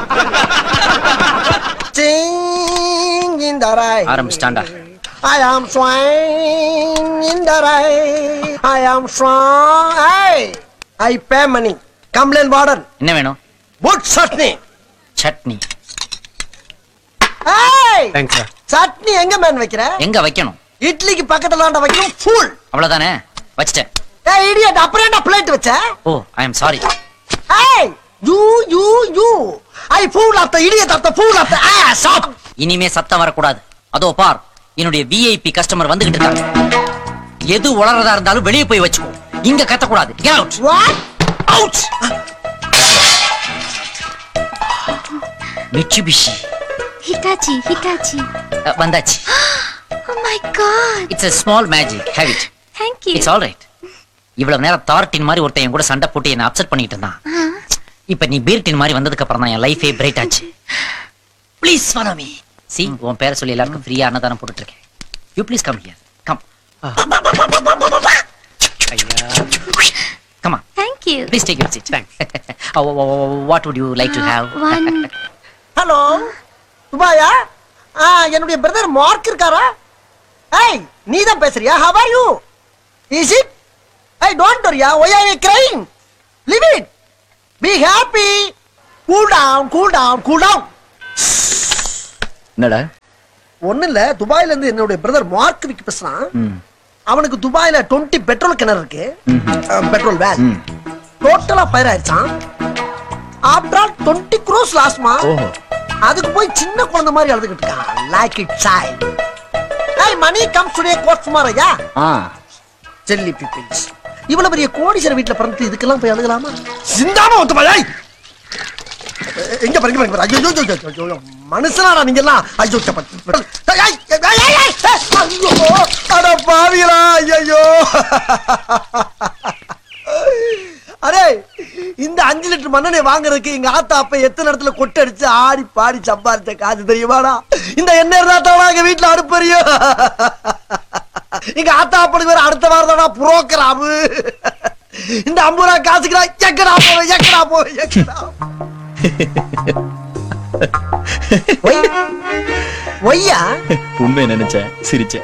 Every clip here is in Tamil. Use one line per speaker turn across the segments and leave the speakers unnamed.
Sing in the rain.
ஆரம்பிச்சிட்டாண்டா
I am swine in the rain. I am strong. Hey, I pay money. Complain warden.
என்ன வேணும்
Good chutney.
Chutney
Hey,
thanks sir
chutney எங்க மேன் வைக்கிற
எங்க வைக்கணும்
இட்லிக்கு பக்கத்துல வைக்கணும் ஃபுல்
அவ்வளவுதானே வச்சிட்டேன்
ஏய் இடியட் அப்புறம் என்ன பிளேட் வச்ச
oh I am sorry
hey you you you I fool of the idiot of the fool of the ass of
இனிமே சத்தம் வரக்கூடாது அதோ பார் என்னுடைய விஐபி கஸ்டமர் வந்துகிட்டு இருக்காங்க எது உளறதா இருந்தாலும் வெளியே போய் வச்சுக்கோ இங்க கத்தக்கூடாது Get out.
What
Out. Mitsubishi
Hitachi Hitachi
ah, வந்தாச்சு
oh my god
it's a small magic have it
thank you
it's all right இவ்வளவு நேரம் தார்டின் மாதிரி ஒருத்தன் என் கூட சண்டை போட்டு என்ன அப்செட் பண்ணிட்டு இருந்தான் இப்ப நீ பீர்டின் மாதிரி வந்ததுக்கு அப்புறம் தான் என் லைஃபே பிரைட் ஆச்சு ப்ளீஸ் ஃபாலோ மீ சி உன் பேரை சொல்லி எல்லாருக்கும் ஃப்ரீயா அன்னதானம் போட்டுட்டு இருக்கேன் you please come here come come
thank you
please take your seat what would you like to have
one
hello துபாயா ஆ என்னுடைய பிரதர் மார்க் இருக்காரா ஏய் நீ தான் பேசுறியா how are you is it I don't worry why are you crying leave it be happy cool down cool down cool down
என்னடா
ஒண்ணு இல்ல துபாயில இருந்து என்னுடைய பிரதர் மார்க் விக்கு பேசுறான்
ம்
அவனுக்கு துபாயில 20 பெட்ரோல் கிணறு இருக்கு
ம்.
பெட்ரோல் வேல்
ம்.
டோட்டலா ஃபயர் ஆயிடுச்சான் ஆஃப்டர் ஆல் டுவெண்ட்டி க்ரோஸ் லாஸ்மா
ஓஹோ
அதுக்கு போய் சின்ன குழந்தை மாதிரி அழுதுகிட்டு இருக்கான் லைக் இட் சைல்ட் ஏய் மணி கம் டுடே கோட் சுமார் ஐயா
ஆ
ஜெல்லி பீப்பிள்ஸ் இவ்வளவு பெரிய கோடீஸ்வர வீட்ல பிறந்து இதுக்கெல்லாம் போய் அழுகலாமா சிந்தாம ஒத்து பாய் எங்க பாருங்க பாருங்க ஐயோ ஐயோ, ஐயோ, ஐயோ, ஐயோ மனுஷனாடா நீங்க எல்லாம் ஐயோ சப்பா. ஏய், ஏய், ஏய், ஏய், ஏய், ஏய், ஐயோ அட பாவிகளா ஐயோ அரே இந்த அஞ்சு லிட்டர் மண்ணெண்ணெய் வாங்குறதுக்கு எங்க ஆத்தா அப்ப எத்தனை இடத்துல கொட்டை அடிச்சு ஆடி பாடி சம்பாரிச்ச காசு தெரியுமாடா இந்த எண்ணெய் இருந்தா எங்க வீட்டுல அடுப்பறியும் எங்க ஆத்தா அப்பனுக்கு வேற அடுத்த வாரம் தானா புரோக்கராமு இந்த ஐம்பது ரூபா காசுக்குடா எக்கடா போவேன் எக்கடா போவேன் எக்கடா ஒய் ஒய்யா
உண்மை நினைச்சேன் சிரிச்சேன்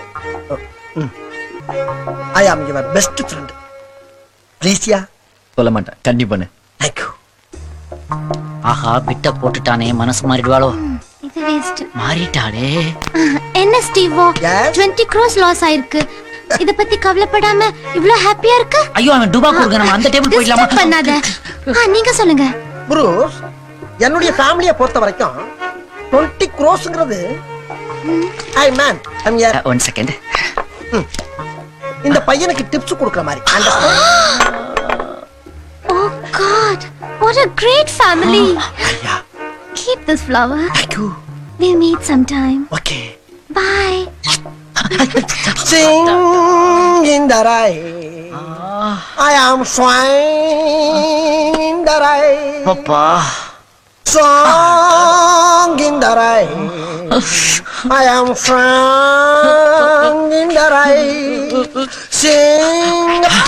ஐ ஆம் யுவர் பெஸ்ட் ஃப்ரெண்ட் ப்ளீஸ்யா
சொல்ல மாட்டேன் கண்டிப்பானு
தேங்க்யூ
ஆஹா பிட்ட போட்டுட்டானே மனசு மாறிடுவாளோ
இது வேஸ்ட்
மாறிட்டாளே
என்ன ஸ்டீவோ
Yes?
20 க்ரோஸ் லாஸ் ஆயிருக்கு இத பத்தி கவலைப்படாம இவ்ளோ ஹாப்பியா இருக்க
ஐயோ அவன் டுபா கொடுக்க நம்ம அந்த டேபிள் போயிடலாமா
Disturb பண்ணாத ஆ, நீங்க சொல்லுங்க
ப்ரூஸ் என்னுடைய ஃபேமிலியை பொறுத்த வரைக்கும் டுவெண்ட்டி க்ரோஸ்ங்கிறது ஐ மேன் ஐம் யார்
ஒன் செகண்ட்
இந்த பையனுக்கு டிப்ஸ் கொடுக்குற மாதிரி understand?
Oh god what a great family
ஐயா
keep this flower
thank you
we'll meet sometime
okay
bye
Sing in the rain. I am swine in the rain.
அப்பா
Song in the rain. I am strong in the rain. Sing